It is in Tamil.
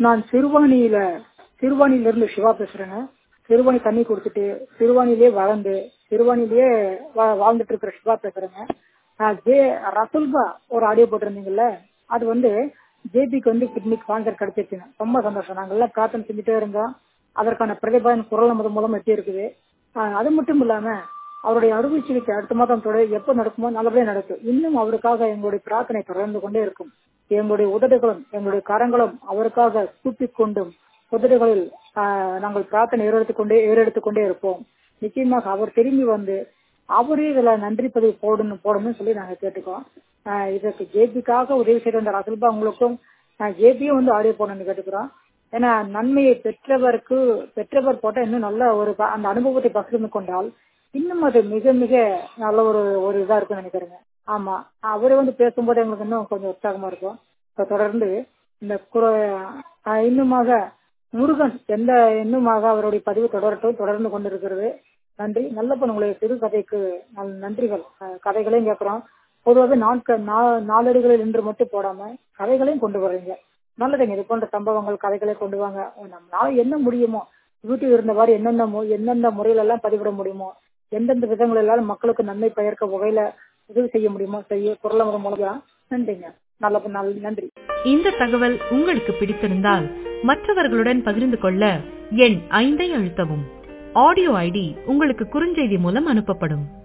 நான் சிறுவாணியில சிறுவாணியில இருந்து சிவா பேசுறேங்க சிறுவாணி தண்ணி கொடுத்துட்டு சிறுவாணிலேயே வளர்ந்து சிறுவாணிலேயே வா- வாழ்ந்துட்டு இருக்கிற சிவா பேசுறேங்க ஆஹ் ஜே ரசுல்பா ஒரு ஆடியோ போட்டிருந்தீங்கல்ல அது வந்து ஜேபிக்கு வந்து கிட்னி கான்சர் கிடைச்சிருச்சுங்க ரொம்ப சந்தோஷம் நாங்க எல்லாம் பிரார்த்தனை செஞ்சுட்டே இருந்தோம் அதற்கான பிரதிபலன் குரல் நமது மூலம் எட்டி இருக்குது ஆஹ் அது மட்டும் இல்லாம அவருடைய அறுவை சிகிச்சை அடுத்த மாதம் தொடர் எப்ப நடக்குமோ நல்லபடியா நடக்கும் இன்னும் அவருக்காக எங்களுடைய பிரார்த்தனை தொடர்ந்து கொண்டே இருக்கும் எங்களுடைய உதடுகளும் எங்களுடைய கரங்களும் அவருக்காக கூப்பிக் கொண்டும் உதடுகளில் ஆஹ், நாங்கள் பிரார்த்தனை ஏறெடுத்துக் கொண்டே ஏறெடுத்துக் கொண்டே இருப்போம் நிச்சயமாக அவர் திரும்பி வந்து அவரே இதுல நன்றி பதிவு போடணும் போடணும்னு சொல்லி நாங்க கேட்டுக்கோம் ஆஹ், இதற்கு ஜேபிக்காக உதவி செய்த அந்த ரசல்பா உங்களுக்கும் ஜேபியும் வந்து ஆடியோ போடணும்னு கேட்டுக்கிறோம் ஏன்னா நன்மையை பெற்றவருக்கு பெற்றவர் போட்டா இன்னும் நல்ல ஒரு ப- அந்த அனுபவத்தை பகிர்ந்து கொண்டால் இன்னும் அது மிக மிக நல்ல ஒரு ஒரு இதா இருக்கும்னு நினைக்கிறேங்க ஆமா அவரு வந்து பேசும்போது எங்களுக்கு இன்னும் கொஞ்சம் உற்சாகமா இருக்கும் இப்ப தொடர்ந்து இந்த குர- ஆஹ் இன்னுமாக முருகன் எந்த இன்னுமாக அவருடைய பதிவு தொடரட்டும் தொடர்ந்து கொண்டிருக்கிறது நன்றி நல்ல உங்களுடைய சிறு கதைக்கு நல்- நன்றிகள் ஆஹ் கதைகளையும் கேட்கிறோம் பொதுவாக நாட்க நா- நாளடிகளில் இன்று மட்டும் போடாம கதைகளையும் கொண்டு வர்றீங்க நல்லதுங்க இது போன்ற சம்பவங்கள் கதைகளை கொண்டு வாங்க நம்மளால என்ன முடியுமோ யூடியூப் இருந்தவாறு என்னென்ன மு- எந்தெந்த முறையில எல்லாம் பதிவிட முடியுமோ எந்தெந்த விதங்கள் எல்லாம் மக்களுக்கு நன்மை பயர்க்க வகையில உதவி செய்ய முடியுமோ செய்ய குரல் மூலம் நன்றிங்க நல்ல நல்ல நன்றி இந்த தகவல் உங்களுக்கு பிடித்திருந்தால் மற்றவர்களுடன் பகிர்ந்து கொள்ள எண் ஐந்தை அழுத்தவும் ஆடியோ ஐடி உங்களுக்கு குறுஞ்செய்தி மூலம் அனுப்பப்படும்